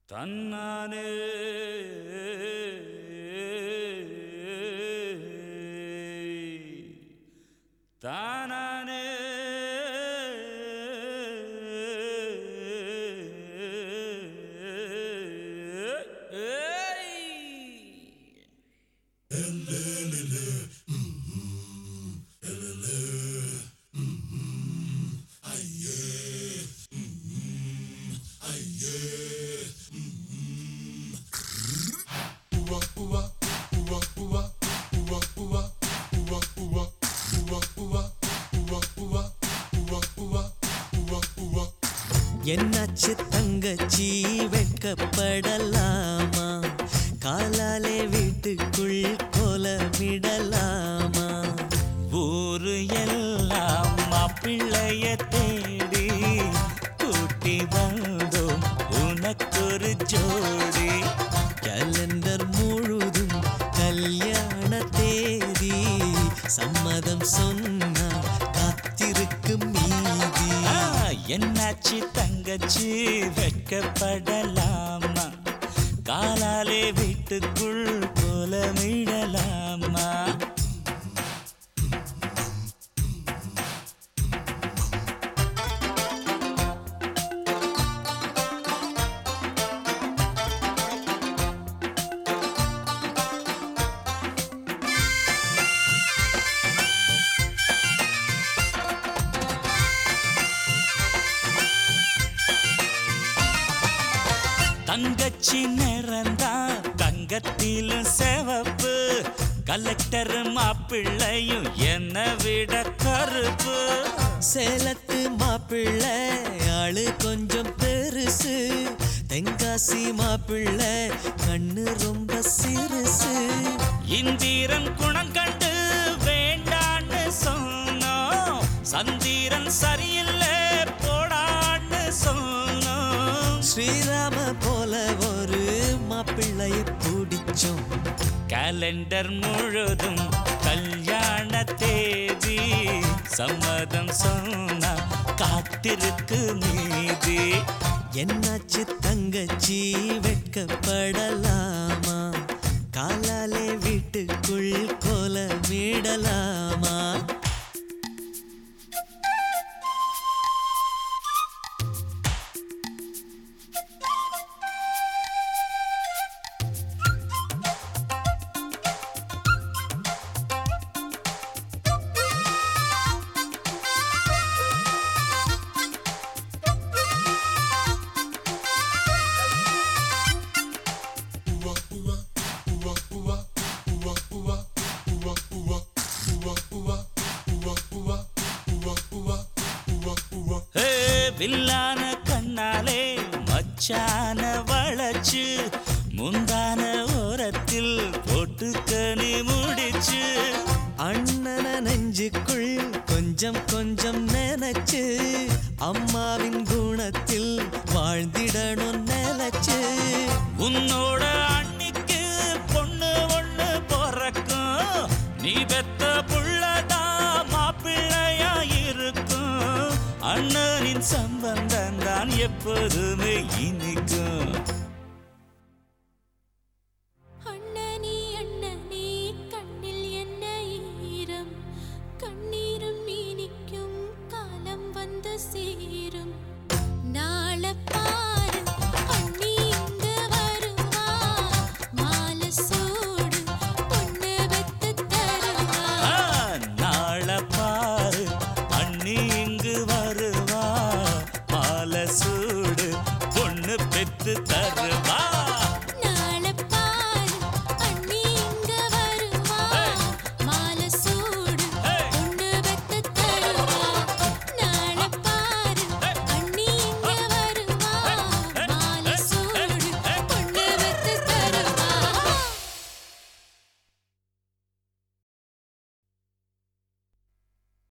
தன்னானே தானானே ஏய் என்னாச்சு தங்கச்சி வெட்கப்படலாமா காலாலே வீட்டுக்குள் கோலமிடலாமா ஊரு எல்லாம் மாப்பிள்ளைய தேடி கூட்டி வந்தோம் உனக்கொரு ஜோடி கேலண்டர் முழுதும் கல்யாண தேதி சம்மதம் சொன்னா காத்திருக்கும் மீதி ஆ, என்னாச்சு தங்கச்சி வெட்கப்படலாமா காலாலே வீட்டுக்குள் கோலமிடலாமா தங்கச்சி நிறந்தா தங்கத்திலும் செவப்பு கலெக்டர் மாப்பிள்ளையும் என்ன விட கருப்பு சேலத்து மாப்பிள்ளை ஆளு கொஞ்சம் பெருசு தென்காசி மாப்பிள்ளை கண்ணு ரொம்ப சிறுசு இந்திரன் குணம் கண்டு வேண்டான்னு சொன்னோம் சந்திரன் சரியில்லை போடான்னு சொன்னோம் ஸ்ரீராம போல ஒரு மாப்பிள்ளைய பிடிச்சோம் கேலண்டர் முழுதும் கல்யாண தேதி சம்மதம் சொன்னா காத்திருக்கு நீதி என்னாச்சு தங்கச்சி வெட்கப்படலாமா காலாலே வீட்டுக்குள் கோலமிடலாமா ஹே, வில்லான கண்ணாலே மச்சான வளைச்சு முந்தான ஓரத்தில் போட்டுக்கனி முடிச்சு அண்ணன நெஞ்சுக்குள் கொஞ்சம் கொஞ்சம் நினைச்சு அம்மாவின் குணத்தில் வாழ்ந்திடணும் நினைச்சு உன்னோட அன்னிக்கு பொண்ணு ஒண்ணு பிறக்கும் நீ பெத்த புள்ளதான் மாப்பிள்ளையா இருக்கும் அண்ணனின் சம்பந்தம் தான் எப்போதுமே இனிக்கும்